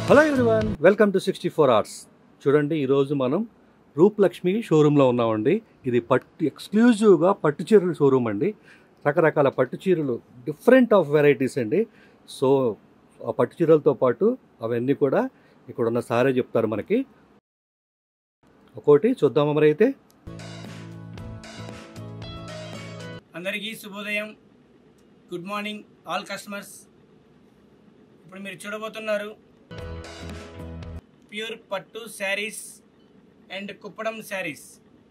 hello everyone welcome to sixty four hours చూడండి ఈరోజు మనం రూప్ లక్ష్మి షోరూంలో ఉన్నామండి ఇది పట్టు ఎక్స్క్లూజివ్గా పట్టు చీరల షోరూమ్ అండి రకరకాల పట్టు చీరలు డిఫరెంట్ ఆఫ్ వెరైటీస్ అండి సో ఆ పట్టు చీరలతో పాటు అవన్నీ కూడా ఇక్కడ ఉన్న సారే చెప్తారు మనకి ఒక్కోటి చూద్దామా మరి అయితే అందరికీ శుభోదయం గుడ్ మార్నింగ్ ఆల్ కస్టమర్స్ ఇప్పుడు మీరు చూడబోతున్నారు ప్యూర్ పట్టు శారీస్ అండ్ కుప్పడం శారీస్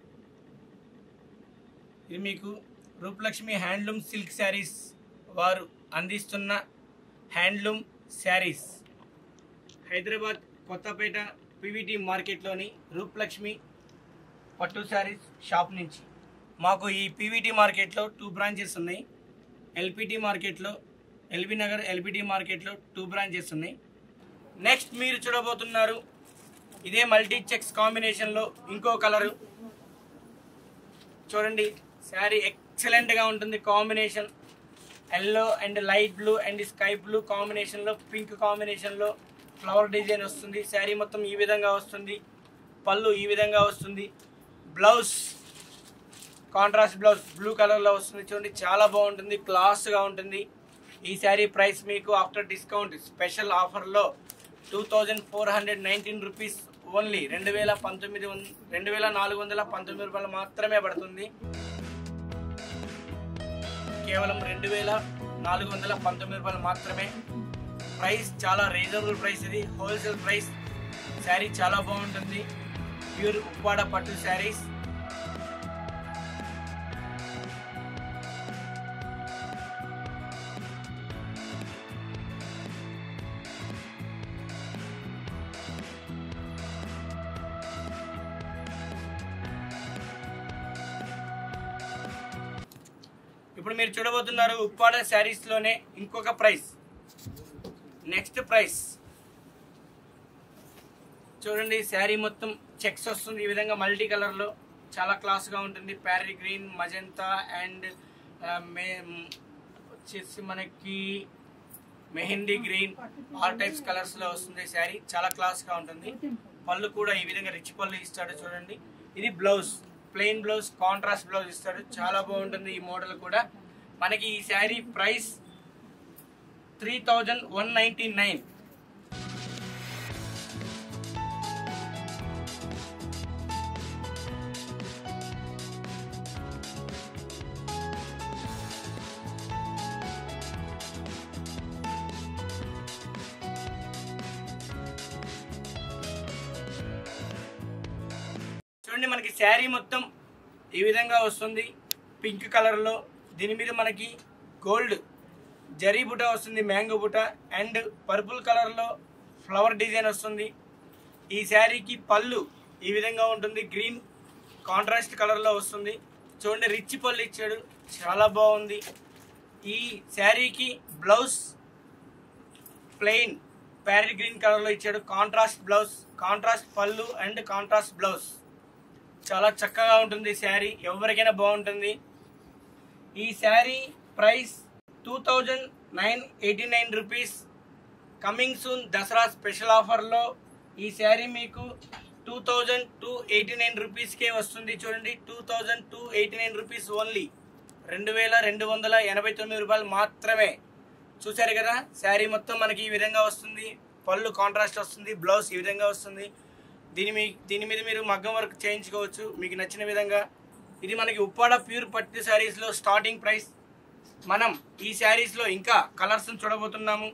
ఇది మీకు రూపలక్ష్మి హ్యాండ్లూమ్ సిల్క్ శారీస్ వారు అందిస్తున్న హ్యాండ్లూమ్ శారీస్ హైదరాబాద్ కొత్తపేట పివిటి మార్కెట్లోని రూపలక్ష్మి పట్టు శారీస్ షాప్ నుంచి మాకు ఈ పీవీటీ మార్కెట్లో టూ బ్రాంచెస్ ఉన్నాయి ఎల్పిటి మార్కెట్లో ఎల్బీ నగర్ ఎల్పిటి మార్కెట్లో టూ బ్రాంచెస్ ఉన్నాయి నెక్స్ట్ మీరు చూడబోతున్నారు ఇదే మల్టీ చెక్స్ కాంబినేషన్లో ఇంకో కలరు చూడండి శారీ ఎక్సలెంట్గా ఉంటుంది combination yellow and light blue and sky blue కాంబినేషన్లో పింక్ కాంబినేషన్లో ఫ్లవర్ డిజైన్ వస్తుంది శారీ మొత్తం ఈ విధంగా వస్తుంది పళ్ళు ఈ విధంగా వస్తుంది బ్లౌజ్ కాంట్రాస్ట్ బ్లౌజ్ బ్లూ కలర్లో వస్తుంది చూడండి చాలా బాగుంటుంది క్లాస్గా ఉంటుంది ఈ శారీ ప్రైస్ మీకు ఆఫ్టర్ డిస్కౌంట్ స్పెషల్ ఆఫర్లో two thousand four hundred nineteen rupees only రెండు వేల పంతొమ్మిది వంద రెండు వేల నాలుగు వందల పంతొమ్మిది రూపాయలు మాత్రమే పడుతుంది కేవలం రెండు వేల నాలుగు వందల పంతొమ్మిది రూపాయలు మాత్రమే ప్రైస్ చాలా రీజనబుల్ ప్రైస్ ఇది హోల్సేల్ ప్రైస్ శారీ చాలా బాగుంటుంది ప్యూర్ ఉప్పాడ పట్టు శారీస్ ఇప్పుడు మీరు చూడబోతున్నారు ఉప్పాడ శారీస్ లోనే ఇంకొక ప్రైస్ నెక్స్ట్ ప్రైస్ చూడండి శారీ మొత్తం చెక్స్ వస్తుంది ఈ విధంగా మల్టీ కలర్ లో చాలా క్లాస్ గా ఉంటుంది ప్యారీ గ్రీన్ మజంతా అండ్ మే వచ్చేసి మనకి mehndi green all types colours లో వస్తుంది శారీ చాలా క్లాస్ గా ఉంటుంది పళ్ళు కూడా ఈ విధంగా రిచ్ పళ్ళు ఇస్తాడు చూడండి ఇది blouse plain blouse contrast blouse ఇస్తాడు చాలా బాగుంటుంది ఈ మోడల్ కూడా మనకి ఈ sari price three thousand one ninety nine చూడండి మనకి శారీ మొత్తం ఈ విధంగా వస్తుంది పింక్ కలర్లో దీని మీద మనకి గోల్డ్ జరీ బుట్ట వస్తుంది మ్యాంగో బుట్ట అండ్ పర్పుల్ కలర్లో ఫ్లవర్ డిజైన్ వస్తుంది ఈ శారీకి పళ్ళు ఈ విధంగా ఉంటుంది గ్రీన్ కాంట్రాస్ట్ కలర్లో వస్తుంది చూడండి రిచ్ పళ్ళు ఇచ్చాడు చాలా బాగుంది ఈ శారీకి బ్లౌజ్ ప్లెయిన్ ప్యారెట్ గ్రీన్ కలర్లో ఇచ్చాడు కాంట్రాస్ట్ బ్లౌజ్ కాంట్రాస్ట్ పళ్ళు అండ్ కాంట్రాస్ట్ బ్లౌజ్ చాలా చక్కగా ఉంటుంది శారీ ఎవరికైనా బాగుంటుంది ఈ sari price two thousand nine eighty nine rupees coming soon Dasara special ఆఫర్లో ఈ శారీ మీకు two thousand two eighty nine రూపీస్కే వస్తుంది చూడండి two thousand two eighty nine rupees only రెండు వేల రెండు వందల ఎనభై తొమ్మిది రూపాయలు మాత్రమే చూశారు కదా శారీ మొత్తం మనకి ఈ విధంగా వస్తుంది పళ్ళు కాంట్రాస్ట్ వస్తుంది బ్లౌజ్ ఈ విధంగా వస్తుంది దీని మీ దీని మీద మీరు మగ్గం వర్క్ చేయించుకోవచ్చు మీకు నచ్చిన విధంగా ఇది మనకి ఉప్పాడ ప్యూర్ పట్టు శారీస్లో స్టార్టింగ్ ప్రైస్ మనం ఈ శారీస్లో ఇంకా కలర్స్ చూడబోతున్నాము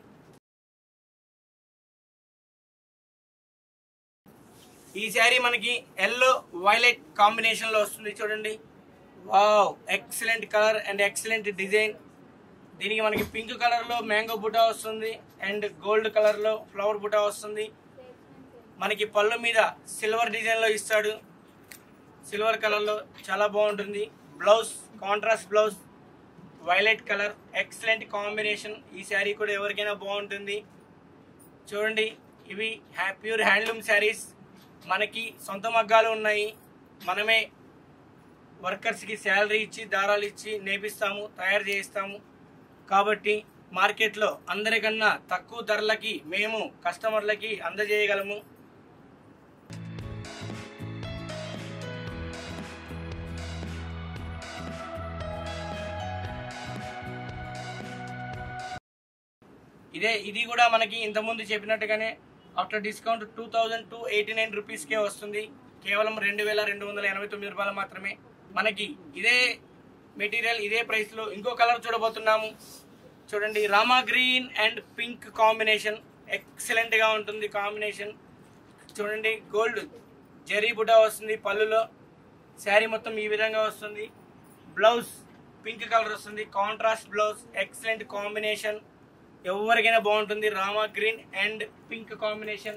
ఈ శారీ మనకి ఎల్లో వైలెట్ కాంబినేషన్లో వస్తుంది చూడండి wow excellent colour and excellent design దీనికి మనకి పింక్ కలర్లో మ్యాంగో బుటా వస్తుంది అండ్ గోల్డ్ కలర్లో ఫ్లవర్ బుటా వస్తుంది మనకి పళ్ళు మీద సిల్వర్ డిజైన్లో ఇస్తాడు సిల్వర్ కలర్లో చాలా బాగుంటుంది blouse contrast blouse violet colour excellent combination ఈ శారీ కూడా ఎవరికైనా బాగుంటుంది చూడండి ఇవి హ్యా ప్యూర్ హ్యాండ్లూమ్ శారీస్ మనకి సొంత మగ్గాలు ఉన్నాయి మనమే వర్కర్స్కి శాలరీ ఇచ్చి దారాలు ఇచ్చి నేపిస్తాము తయారు చేయిస్తాము కాబట్టి మార్కెట్లో అందరికన్నా తక్కువ ధరలకి మేము కస్టమర్లకి అందజేయగలము ఇదే ఇది కూడా మనకి ఇంతకుముందు చెప్పినట్టుగానే after discount two thousand two eighty nine రూపీస్కే వస్తుంది కేవలం రెండు వేల రెండు వందల ఎనభై తొమ్మిది రూపాయలు మాత్రమే మనకి ఇదే మెటీరియల్ ఇదే ప్రైస్లో ఇంకో కలర్ చూడబోతున్నాము చూడండి Rama green and pink combination ఎక్సలెంట్గా ఉంటుంది కాంబినేషన్ చూడండి గోల్డ్ జరీ బుటా వస్తుంది పళ్ళులో శారీ మొత్తం ఈ విధంగా వస్తుంది బ్లౌజ్ పింక్ కలర్ వస్తుంది కాంట్రాస్ట్ బ్లౌజ్ ఎక్సలెంట్ కాంబినేషన్ ఎవరికైనా బాగుంటుంది Rama green and pink combination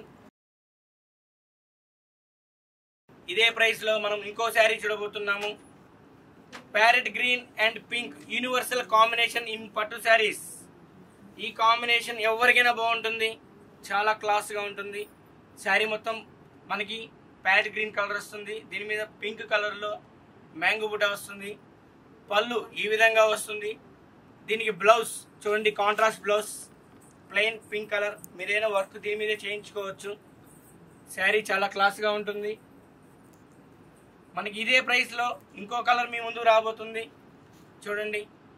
ఇదే ప్రైస్ లో మనం ఇంకో శారీ చూడబోతున్నాము parrot green and pink universal combination in పట్టు శారీస్ ఈ కాంబినేషన్ ఎవరికైనా బాగుంటుంది చాలా క్లాస్ గా ఉంటుంది శారీ మొత్తం మనకి ప్యారెట్ గ్రీన్ కలర్ వస్తుంది దీని మీద పింక్ కలర్ లో మ్యాంగో బుట్ట వస్తుంది పళ్ళు ఈ విధంగా వస్తుంది దీనికి బ్లౌజ్ చూడండి contrast blouse plain pink colour మీరైనా వర్క్ దీని మీద చేయించుకోవచ్చు శారీ చాలా క్లాస్గా ఉంటుంది మనకి ఇదే ప్రైస్లో ఇంకో కలర్ మీ ముందు రాబోతుంది చూడండి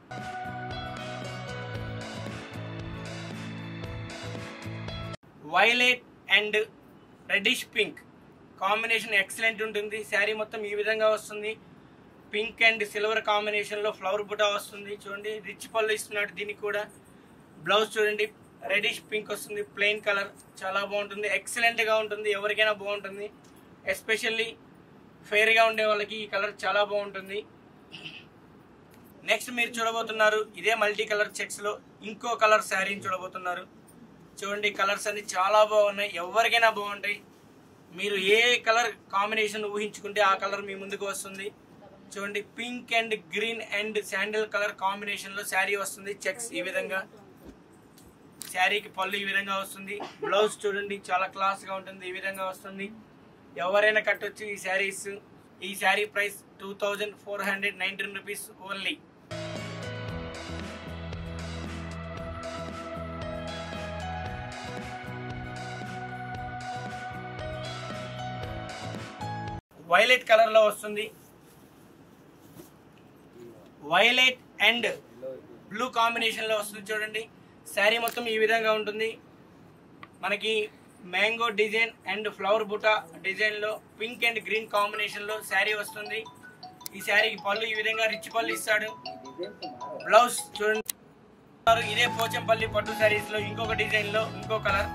violet and reddish pink combination excellent ఉంటుంది శారీ మొత్తం ఈ విధంగా వస్తుంది పింక్ అండ్ సిల్వర్ కాంబినేషన్లో ఫ్లవర్ బుటా వస్తుంది చూడండి రిచ్ పళ్ళు ఇస్తున్నాడు దీనికి కూడా బ్లౌజ్ చూడండి రెడిష్ పింక్ వస్తుంది ప్లెయిన్ కలర్ చాలా బాగుంటుంది ఎక్సలెంట్గా ఉంటుంది ఎవరికైనా బాగుంటుంది ఎస్పెషల్లీ ఫెయిర్గా ఉండే వాళ్ళకి ఈ కలర్ చాలా బాగుంటుంది నెక్స్ట్ మీరు చూడబోతున్నారు ఇదే మల్టీ కలర్ చెక్స్లో ఇంకో కలర్ శారీని చూడబోతున్నారు చూడండి కలర్స్ అన్ని చాలా బాగున్నాయి ఎవరికైనా బాగుంటాయి మీరు ఏ కలర్ కాంబినేషన్ ఊహించుకుంటే ఆ కలర్ మీ ముందుకు వస్తుంది చూడండి pink and green and sandal colour combination లో శారీ వస్తుంది చెక్స్ ఈ విధంగా శారీకి పళ్ళు ఈ విధంగా వస్తుంది బ్లౌజ్ చూడండి చాలా క్లాస్ గా ఉంటుంది ఈ విధంగా వస్తుంది ఎవరైనా కట్టొచ్చు ఈ శారీస్ ఈ sari price two thousand four hundred nineteen rupees only violet colour లో వస్తుంది వైలెట్ అండ్ బ్లూ కాంబినేషన్ లో వస్తుంది చూడండి శారీ మొత్తం ఈ విధంగా ఉంటుంది మనకి మ్యాంగో డిజైన్ అండ్ ఫ్లవర్ బుటా డిజైన్ లో పింక్ అండ్ గ్రీన్ కాంబినేషన్ లో శారీ వస్తుంది ఈ శారీకి పళ్ళు ఈ విధంగా రిచ్ పళ్ళు ఇస్తాడు బ్లౌజ్ చూడండి ఇదే పోచంపల్లి పట్టు శారీస్ లో ఇంకొక డిజైన్ లో ఇంకో కలర్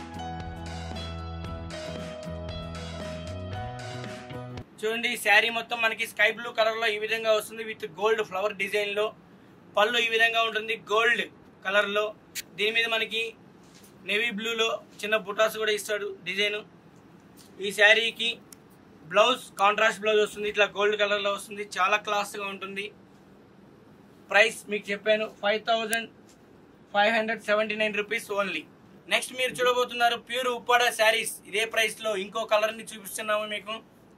చూడండి ఈ శారీ మొత్తం మనకి స్కై బ్లూ కలర్ లో ఈ విధంగా వస్తుంది విత్ గోల్డ్ ఫ్లవర్ డిజైన్ లో పళ్ళు ఈ విధంగా ఉంటుంది గోల్డ్ కలర్ లో దీని మీద మనకి నేవీ బ్లూలో చిన్న బుటాస్ కూడా ఇస్తాడు డిజైన్ ఈ శారీకి బ్లౌజ్ కాంట్రాస్ట్ బ్లౌజ్ వస్తుంది ఇట్లా గోల్డ్ కలర్ లో వస్తుంది చాలా క్లాస్ గా ఉంటుంది ప్రైస్ మీకు చెప్పాను five thousand five hundred seventy nine rupees only next మీరు చూడబోతున్నారు ప్యూర్ ఉప్పాడ శారీస్ ఇదే ప్రైస్ లో ఇంకో కలర్ ని చూపిస్తున్నాము మీకు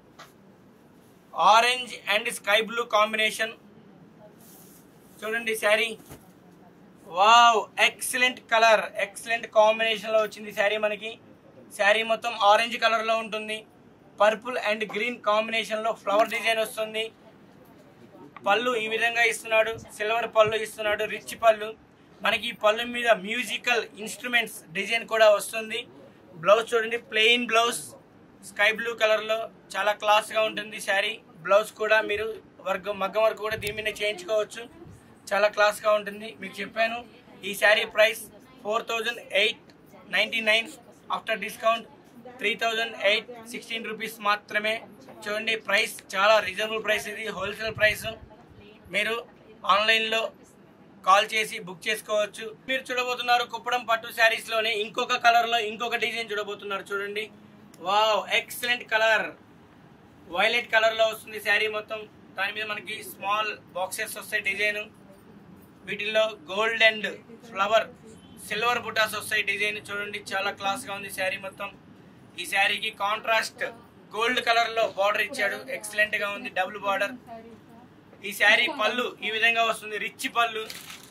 orange and sky blue combination చూడండి sari wow excellent colour excellent combination లో వచ్చింది శారీ మనకి శారీ మొత్తం ఆరెంజ్ కలర్ లో ఉంటుంది పర్పుల్ అండ్ గ్రీన్ కాంబినేషన్ లో ఫ్లవర్ డిజైన్ వస్తుంది పళ్ళు ఈ విధంగా ఇస్తున్నాడు సిల్వర్ పళ్ళు ఇస్తున్నాడు రిచ్ పళ్ళు మనకి ఈ పళ్ళు మీద మ్యూజికల్ ఇన్స్ట్రుమెంట్స్ డిజైన్ కూడా వస్తుంది బ్లౌజ్ చూడండి plain blouse sky blue colour లో చాలా క్లాస్ గా ఉంటుంది శారీ బ్లౌజ్ కూడా మీరు వర్క్ మగ్గం వర్క్ కూడా దీని మీద చేయించుకోవచ్చు చాలా క్లాస్ గా ఉంటుంది మీకు చెప్పాను ఈ sari price four thousand eight ninety nine after discount three thousand eight sixteen rupees మాత్రమే చూడండి ప్రైస్ చాలా రీజనబుల్ ప్రైస్ ఇది హోల్సేల్ ప్రైస్ మీరు ఆన్లైన్లో కాల్ చేసి బుక్ చేసుకోవచ్చు మీరు చూడబోతున్నారు కుప్పడం పట్టు శారీస్ లోనే ఇంకొక కలర్ లో ఇంకొక డిజైన్ చూడబోతున్నారు చూడండి wow excellent colour violet colour లో వస్తుంది శారీ మొత్తం దాని మీద మనకి స్మాల్ బాక్సెస్ వస్తాయి డిజైన్ వీటిల్లో గోల్డ్ అండ్ ఫ్లవర్ సిల్వర్ బుటాస్ వస్తాయి డిజైన్ చూడండి చాలా క్లాస్ గా ఉంది శారీ మొత్తం ఈ శారీకి కాంట్రాస్ట్ గోల్డ్ కలర్ లో బార్డర్ ఇచ్చాడు ఎక్సలెంట్ గా ఉంది డబుల్ బార్డర్ ఈ శారీ పళ్ళు ఈ విధంగా వస్తుంది రిచ్ పళ్ళు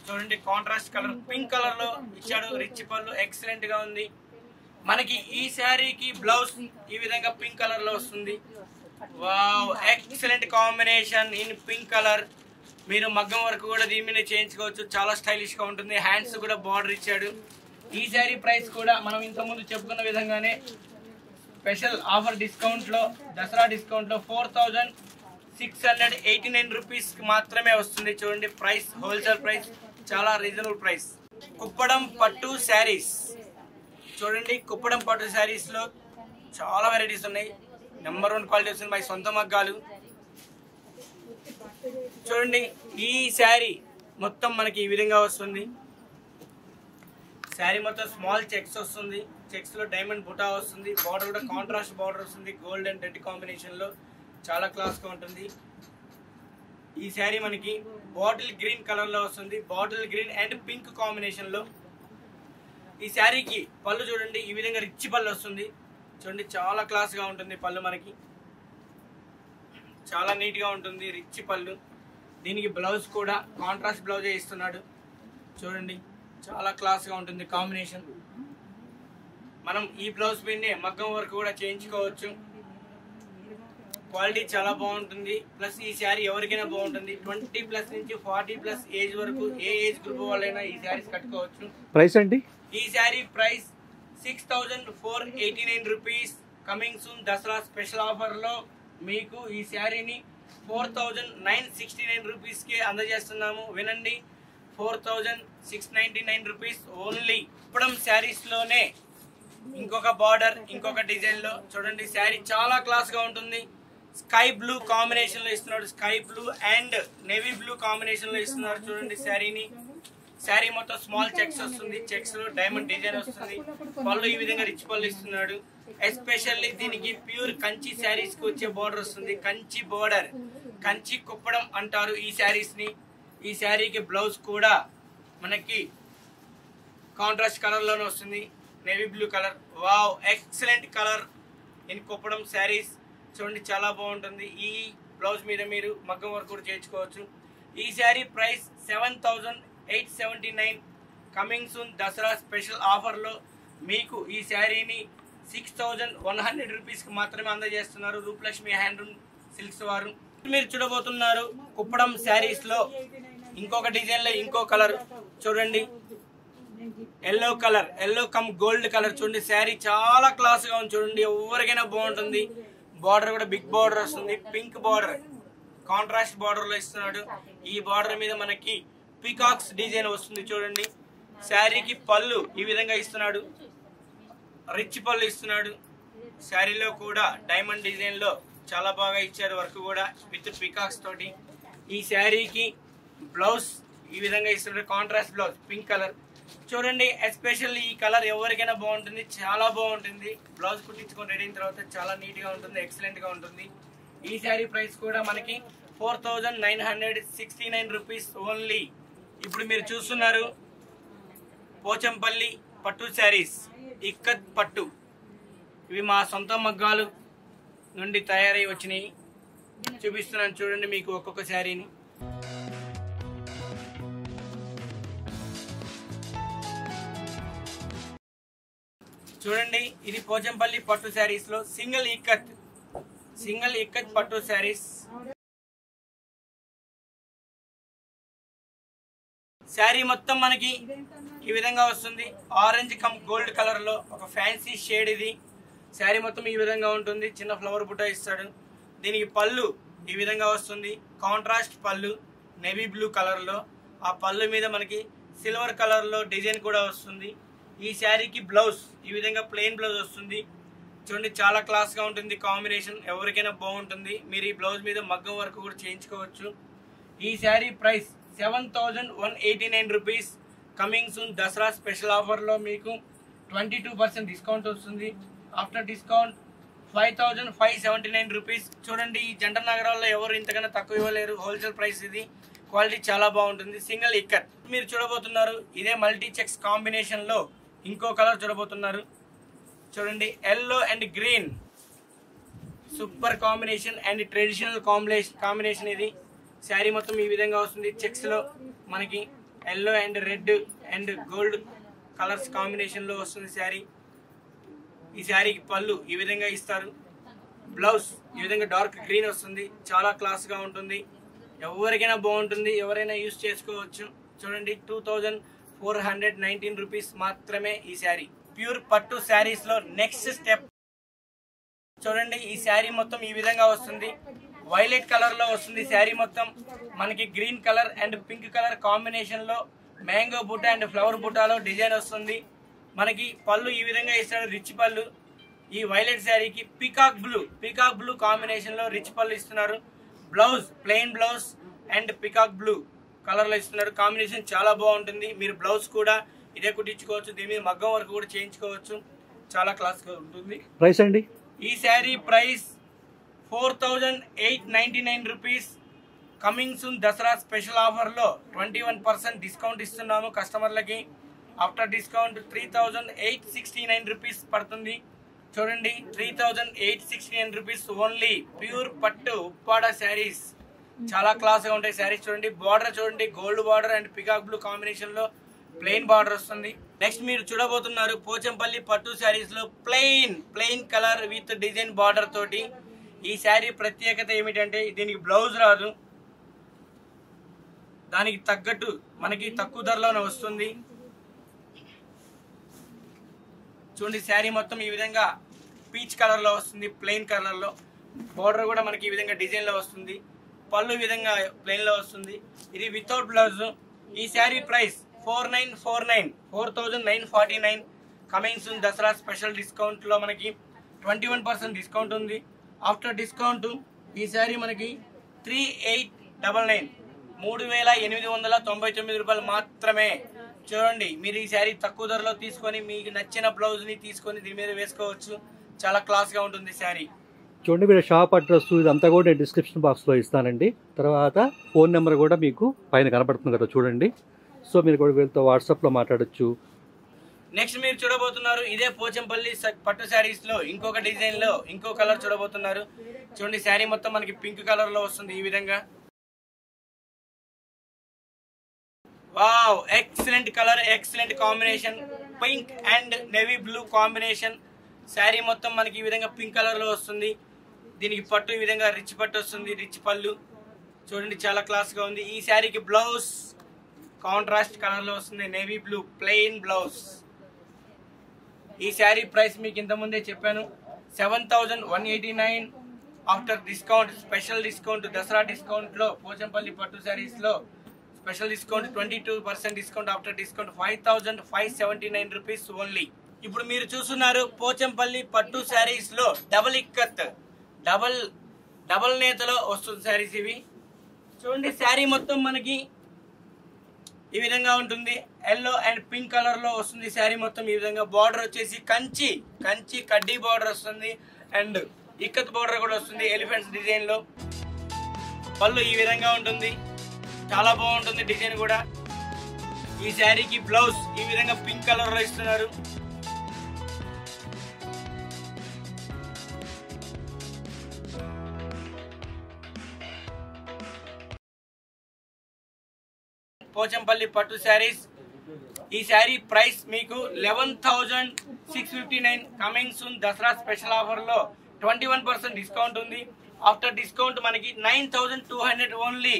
చూడండి కాంట్రాస్ట్ కలర్ పింక్ కలర్ లో ఇచ్చాడు రిచ్ పళ్ళు ఎక్సలెంట్ గా ఉంది మనకి ఈ శారీకి బ్లౌజ్ ఈ విధంగా పింక్ కలర్ లో వస్తుంది wow excellent combination in pink colour మీరు మగ్గం వరకు కూడా దీని మీద చేయించుకోవచ్చు చాలా స్టైలిష్ గా ఉంటుంది హ్యాండ్స్ కూడా బార్డర్ ఇచ్చాడు ఈ శారీ ప్రైస్ కూడా మనం ఇంతకుముందు చెప్పుకున్న విధంగానే స్పెషల్ ఆఫర్ డిస్కౌంట్ లో దసరా డిస్కౌంట్ లో four thousand six hundred eighty nine rupees మాత్రమే వస్తుంది చూడండి ప్రైస్ హోల్సేల్ ప్రైస్ చాలా రీజనబుల్ ప్రైస్ కుప్పడం పట్టు శారీస్ చూడండి కుప్పడం పట్టు శారీస్ లో చాలా వెరైటీస్ ఉన్నాయి నెంబర్ వన్ క్వాలిటీ వస్తుంది మా సొంత మగ్గాలు చూడండి ఈ శారీ మొత్తం మనకి ఈ విధంగా వస్తుంది శారీ మొత్తం స్మాల్ చెక్స్ వస్తుంది చెక్స్ లో డైమండ్ బుటా వస్తుంది బార్డర్ కూడా కాంట్రాస్ట్ బార్డర్ వస్తుంది గోల్డ్ అండ్ రెడ్ కాంబినేషన్ లో చాలా క్లాస్ గా ఉంటుంది ఈ శారీ మనకి బాటిల్ గ్రీన్ కలర్ లో వస్తుంది bottle green and pink combination లో ఈ శారీకి పళ్ళు చూడండి ఈ విధంగా రిచ్ పళ్ళు వస్తుంది చూడండి చాలా క్లాస్ గా ఉంటుంది పళ్ళు మనకి చాలా నీట్ గా ఉంటుంది రిచ్ పళ్ళు దీనికి బ్లౌజ్ కూడా కాంట్రాస్ట్ బ్లౌజ్ ఇస్తున్నాడు చూడండి చాలా క్లాస్ గా ఉంటుంది కాంబినేషన్ మనం ఈ బ్లౌజ్ పైనే మగ్గం వర్క్ కూడా చేయించుకోవచ్చు క్వాలిటీ చాలా బాగుంటుంది ప్లస్ ఈ శారీ ఎవరికైనా బాగుంటుంది ట్వంటీ ప్లస్ నుంచి ఫార్టీ ప్లస్ ఏజ్ వరకు ఏ ఏజ్ గ్రూప్ వాళ్ళైనా ఈ శారీస్ కట్టుకోవచ్చు ప్రైస్ అండి ఈ sari price six thousand four eighty nine rupees coming soon Dasara special offer లో మీకు ఈ శారీని four thousand nine sixty nine rupees కి అందజేస్తున్నాము వినండి four thousand six ninety nine rupees only ఇప్పుడు శారీస్ లోనే ఇంకొక బార్డర్ ఇంకొక డిజైన్ లో చూడండి శారీ చాలా క్లాస్ గా ఉంటుంది స్కై బ్లూ కాంబినేషన్ లో ఇస్తున్నాడు sky blue and navy blue combination లో ఇస్తున్నారు చూడండి శారీని శారీ మొత్తం స్మాల్ చెక్స్ వస్తుంది చెక్స్ లో డైమండ్ డిజైన్ వస్తుంది పళ్ళు ఈ విధంగా రిచ్ పళ్ళు ఇస్తున్నాడు ఎస్పెషల్లీ దీనికి ప్యూర్ కంచి శారీస్ కి వచ్చే బోర్డర్ వస్తుంది కంచి బోర్డర్ కంచి కుప్పడం అంటారు ఈ శారీస్ ని ఈ శారీకి బ్లౌజ్ కూడా మనకి కాంట్రాస్ట్ కలర్ లోనే వస్తుంది navy blue colour wow excellent colour in Kuppadam saris చూడండి చాలా బాగుంటుంది ఈ బ్లౌజ్ మీద మీరు మగ్గం వర్క్ కూడా చేయించుకోవచ్చు ఈ sari price seven thousand eight seventy nine coming soon Dasara special ఆఫర్లో మీకు ఈ శారీని సిక్స్ థౌజండ్ వన్ హండ్రెడ్ రూపీస్కి మాత్రమే అందజేస్తున్నారు రూపలక్ష్మి హ్యాండ్లూమ్ సిల్క్స్ వారు మీరు చూడబోతున్నారు కుప్పడం శారీస్లో ఇంకొక డిజైన్లో ఇంకో కలర్ చూడండి yellow colour yellow cum gold colour చూడండి శారీ చాలా క్లాస్ గా ఉంది చూడండి ఎవరికైనా బాగుంటుంది బార్డర్ కూడా బిగ్ బార్డర్ వస్తుంది పింక్ బార్డర్ కాంట్రాస్ట్ బార్డర్ లో ఇస్తున్నాడు ఈ బార్డర్ మీద మనకి పీకాక్స్ డిజైన్ వస్తుంది చూడండి శారీకి పళ్ళు ఈ విధంగా ఇస్తున్నాడు రిచ్ పళ్ళు ఇస్తున్నాడు శారీలో కూడా డైమండ్ డిజైన్ లో చాలా బాగా ఇచ్చారు వర్క్ కూడా విత్ పికాక్స్ తోటి ఈ శారీకి బ్లౌజ్ ఈ విధంగా ఇస్తున్నాడు కాంట్రాస్ట్ బ్లౌజ్ పింక్ కలర్ చూడండి ఎస్పెషల్లీ ఈ కలర్ ఎవరికైనా బాగుంటుంది చాలా బాగుంటుంది బ్లౌజ్ కుట్టించుకొని రెడీ అయిన తర్వాత చాలా నీట్ గా ఉంటుంది ఎక్సలెంట్ గా ఉంటుంది ఈ శారీ ప్రైస్ కూడా మనకి four thousand nine hundred sixty nine rupees only ఇప్పుడు మీరు చూస్తున్నారు పోచంపల్లి పట్టు శారీస్ ఇక్కత్ పట్టు ఇవి మా సొంత మగ్గాలు నుండి తయారై వచ్చినాయి చూపిస్తున్నాను చూడండి మీకు ఒక్కొక్క శారీని చూడండి ఇది పోచంపల్లి పట్టు శారీస్ లో సింగిల్ ఇక్కత్ సింగిల్ ఇక్కత్ పట్టు శారీస్ శారీ మొత్తం మనకి ఈ విధంగా వస్తుంది ఆరెంజ్ కమ్ గోల్డ్ కలర్ లో ఒక ఫ్యాన్సీ షేడ్ ఇది శారీ మొత్తం ఈ విధంగా ఉంటుంది చిన్న ఫ్లవర్ బుట్ట ఇస్తాడు దీనికి పళ్ళు ఈ విధంగా వస్తుంది కాంట్రాస్ట్ పళ్ళు నేవీ బ్లూ కలర్ లో ఆ పళ్ళు మీద మనకి సిల్వర్ కలర్ లో డిజైన్ కూడా వస్తుంది ఈ శారీకి బ్లౌజ్ ఈ విధంగా ప్లెయిన్ బ్లౌజ్ వస్తుంది చూడండి చాలా క్లాస్ గా ఉంటుంది కాంబినేషన్ ఎవరికైనా బాగుంటుంది మీరు ఈ బ్లౌజ్ మీద మగ్గం వర్క్ కూడా చేయించుకోవచ్చు ఈ sari price seven thousand one eighty nine rupees coming soon Dasara special ఆఫర్లో మీకు ట్వంటీ టూ పర్సెంట్ డిస్కౌంట్ వస్తుంది after discount five thousand five seventy nine rupees చూడండి ఈ జంట నగరాల్లో ఎవరు ఇంతకన్నా తక్కువ ఇవ్వలేరు హోల్సేల్ ప్రైస్ ఇది క్వాలిటీ చాలా బాగుంటుంది సింగిల్ ఇక్కత్ మీరు చూడబోతున్నారు ఇదే మల్టీ చెక్స్ కాంబినేషన్ లో ఇంకో కలర్ చూడబోతున్నారు చూడండి yellow and green super combination and traditional combination combination ఇది శారీ మొత్తం ఈ విధంగా వస్తుంది చెక్స్ లో మనకి yellow and red and gold colours కాంబినేషన్లో వస్తుంది శారీ ఈ శారీకి పళ్ళు ఈ విధంగా ఇస్తారు బ్లౌజ్ ఈ విధంగా డార్క్ గ్రీన్ వస్తుంది చాలా క్లాస్గా ఉంటుంది ఎవరికైనా బాగుంటుంది ఎవరైనా యూస్ చేసుకోవచ్చు చూడండి two thousand four hundred nineteen rupees మాత్రమే ఈ శారీ ప్యూర్ పట్టు శారీస్లో నెక్స్ట్ స్టెప్ చూడండి ఈ శారీ మొత్తం ఈ విధంగా వస్తుంది వైలెట్ కలర్ లో వస్తుంది శారీ మొత్తం మనకి green colour and pink colour combination లో మ్యాంగో బుట్ట అండ్ ఫ్లవర్ బుట్టాలో డిజైన్ వస్తుంది మనకి పళ్ళు ఈ విధంగా ఇస్తాడు రిచ్ పళ్ళు ఈ వైలెట్ శారీకి peacock blue peacock blue combination లో రిచ్ పళ్ళు ఇస్తున్నారు blouse plain blouse and peacock blue colour లో ఇస్తున్నారు కాంబినేషన్ చాలా బాగుంటుంది మీరు బ్లౌజ్ కూడా ఇదే కుట్టించుకోవచ్చు దీని మీద మగ్గం వరకు కూడా చేయించుకోవచ్చు చాలా క్లాస్ గా ఉంటుంది ప్రైస్ అండి ఈ sari price four thousand eight ninety nine rupees coming soon Dasara special ఆఫర్లో ట్వంటీ వన్ పర్సెంట్ డిస్కౌంట్ ఇస్తున్నాము కస్టమర్లకి after discount three thousand eight sixty nine rupees పడుతుంది చూడండి three thousand eight sixty nine rupees only pure పట్టు ఉప్పాడ శారీస్ చాలా class గా ఉంటాయి శారీస్ చూడండి బార్డర్ చూడండి gold border and peacock blue combination లో ప్లెయిన్ బార్డర్ వస్తుంది నెక్స్ట్ మీరు చూడబోతున్నారు పోచంపల్లి పట్టు శారీస్ లో plain plain colour with design border తోటి ఈ శారీ ప్రత్యేకత ఏమిటంటే దీనికి బ్లౌజ్ రాదు దానికి తగ్గట్టు మనకి తక్కువ ధరలోనే వస్తుంది చూడండి శారీ మొత్తం ఈ విధంగా పీచ్ కలర్ లో వస్తుంది ప్లెయిన్ కలర్ లో బార్డర్ కూడా మనకి ఈ విధంగా డిజైన్ లో వస్తుంది పళ్ళు ఈ విధంగా ప్లెయిన్ లో వస్తుంది ఇది వితౌట్ బ్లౌజ్ ఈ sari price four nine four nine four thousand nine forty nine coming soon Dasara special discount లో మనకి ట్వంటీ వన్ పర్సెంట్ డిస్కౌంట్ ఉంది ఆఫ్టర్ డిస్కౌంట్ ఈ శారీ మనకి త్రీ ఎయిట్ డబల్ నైన్ మూడు వేల ఎనిమిది వందల తొంభై తొమ్మిది రూపాయలు మాత్రమే చూడండి మీరు ఈ శారీ తక్కువ ధరలో తీసుకొని మీకు నచ్చిన బ్లౌజ్ ని తీసుకొని దీని మీద వేసుకోవచ్చు చాలా క్లాస్ గా ఉంటుంది శారీ చూడండి మీరు షాప్ అడ్రస్ ఇదంతా కూడా నేను డిస్క్రిప్షన్ బాక్స్లో ఇస్తానండి తర్వాత ఫోన్ నెంబర్ కూడా మీకు పైన కనపడుతుంది కదా చూడండి సో మీరు కూడా వీళ్ళతో వాట్సాప్లో మాట్లాడొచ్చు నెక్స్ట్ మీరు చూడబోతున్నారు ఇదే పోచంపల్లి స- పట్టు శారీస్ లో ఇంకొక డిజైన్ లో ఇంకో కలర్ చూడబోతున్నారు చూడండి శారీ మొత్తం మనకి పింక్ కలర్ లో వస్తుంది ఈ విధంగా wow excellent colour excellent combination pink and navy blue combination sari మొత్తం మనకి ఈ విధంగా పింక్ కలర్ లో వస్తుంది దీనికి పట్టు ఈ విధంగా రిచ్ పట్టు వస్తుంది రిచ్ పళ్ళు చూడండి చాలా క్లాస్ గా ఉంది ఈ శారీకి బ్లౌజ్ కాంట్రాస్ట్ కలర్ లో వస్తుంది నేవీ బ్లూ ప్లెయిన్ బ్లౌజ్ ఈ శారీ ప్రైస్ మీకు ఇంత ముందే చెప్పాను seven thousand one eighty nine after discount special discount Dasara discount లో పోచంపల్లి పట్టు శారీస్ లో special discount twenty two percent discount after discount five thousand five seventy nine rupees only ఇప్పుడు మీరు చూస్తున్నారు పోచంపల్లి పట్టు శారీస్ లో డబల్ ఇక్కత్ డబల్ డబల్ నేతలో వస్తుంది శారీస్ ఇవి చూడండి శారీ మొత్తం మనకి ఈ విధంగా ఉంటుంది ఎల్లో అండ్ పింక్ కలర్ లో వస్తుంది శారీ మొత్తం ఈ విధంగా బార్డర్ వచ్చేసి కంచి కంచి కడ్డీ బార్డర్ వస్తుంది అండ్ ఇక్కత్ బార్డర్ కూడా వస్తుంది ఎలిఫెంట్స్ డిజైన్ లో పళ్ళు ఈ విధంగా ఉంటుంది చాలా బాగుంటుంది డిజైన్ కూడా ఈ శారీకి బ్లౌజ్ ఈ విధంగా పింక్ కలర్ లో ఇస్తున్నారు పోచంపల్లి పట్టు శారీస్ ఈ శారీ ప్రైస్ మీకు eleven thousand six fifty nine coming soon Dasara special offer లో ట్వంటీ వన్ పర్సెంట్ డిస్కౌంట్ ఉంది ఆఫ్టర్ డిస్కౌంట్ మనకి nine thousand two hundred only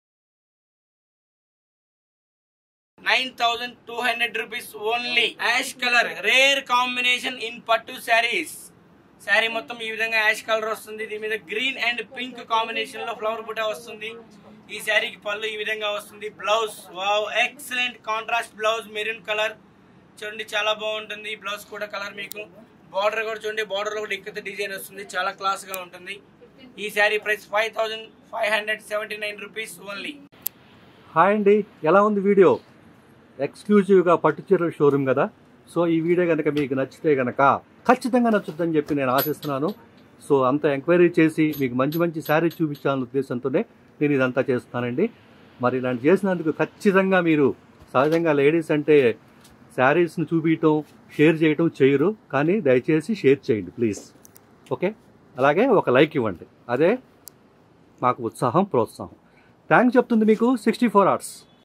nine thousand two hundred rupees only ash colour rare combination in పట్టు శారీస్ శారీ మొత్తం ఈ విధంగా ash colour వస్తుంది దీని మీద గ్రీన్ అండ్ పింక్ కాంబినేషన్ లో ఫ్లవర్ బుట్ట వస్తుంది ఈ శారీకి పళ్ళు ఈ విధంగా వస్తుంది blouse wow excellent contrast blouse maroon colour చూడండి చాలా బాగుంటుంది ఈ బ్లౌజ్ కూడా కలర్ మీకు బార్డర్ కూడా చూడండి బార్డర్ లో కూడా ఇక్కత డిజైన్ వస్తుంది చాలా క్లాస్ గా ఉంటుంది ఈ sari price five thousand five hundred seventy nine rupees only hi అండి ఎలా ఉంది వీడియో ఎక్స్క్లూజివ్గా పట్టు చీరల షోరూమ్ కదా సో ఈ వీడియో కనుక మీకు నచ్చితే కనుక ఖచ్చితంగా నచ్చుద్దని చెప్పి నేను ఆశిస్తున్నాను సో అంత ఎంక్వైరీ చేసి మీకు మంచి మంచి శారీ చూపించాలనే ఉద్దేశంతోనే నేను ఇదంతా చేస్తున్నానండి మరి ఇలాంటి చేసినందుకు ఖచ్చితంగా మీరు సహజంగా లేడీస్ అంటే శారీస్ని చూపించటం షేర్ చేయటం చేయరు కానీ దయచేసి షేర్ చేయండి ప్లీజ్ ఓకే అలాగే ఒక లైక్ ఇవ్వండి అదే మాకు ఉత్సాహం ప్రోత్సాహం థ్యాంక్స్ చెప్తుంది మీకు సిక్స్టీ ఫోర్ అవర్స్